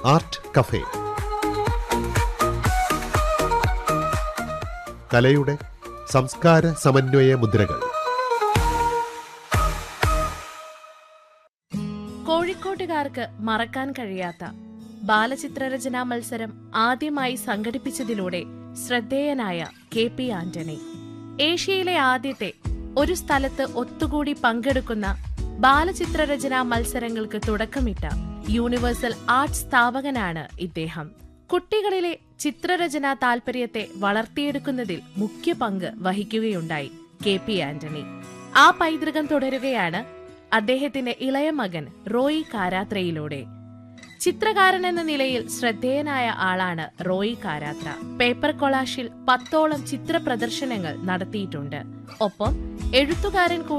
art cafe കലയുടെ സംസ്കാര സമന്വയ മുദ്രകൾ കോഴിക്കോട്ടുകാർക്ക് മറക്കാൻ കഴിയാത്ത ബാലചിത്രരചനാ മത്സരം ആദ്യമായി സംഘടിപ്പിച്ചതിലൂടെ ശ്രദ്ധേയനായ കെ പി ആന്റണി ഏഷ്യയിലെ ആദ്യത്തെ ഒരു സ്ഥലത്ത് ഒത്തുകൂടി പങ്കെടുക്കുന്ന ബാലചിത്രരചനാ മത്സരങ്ങൾക്ക് തുടക്കമിട്ട യൂണിവേഴ്സൽ ആർട്സ് സ്ഥാപകനാണ് ഇദ്ദേഹം കുട്ടികളിലെ ചിത്രരചനാ താൽപര്യത്തെ വളർത്തിയെടുക്കുന്നതിൽ മുഖ്യ പങ്ക് വഹിക്കുകയുണ്ടായി കെ പി ആന്റണി ആ പൈതൃകം തുടരുകയാണ് അദ്ദേഹത്തിന്റെ ഇളയ മകൻ റോയി കാരാത്രയിലൂടെ ചിത്രകാരൻ എന്ന നിലയിൽ ശ്രദ്ധേയനായ ആളാണ് റോയി കാരാത്ര പേപ്പർ കൊളാഷിൽ പത്തോളം ചിത്ര പ്രദർശനങ്ങൾ നടത്തിയിട്ടുണ്ട് ഒപ്പം എഴുത്തുകാരൻ കൂടി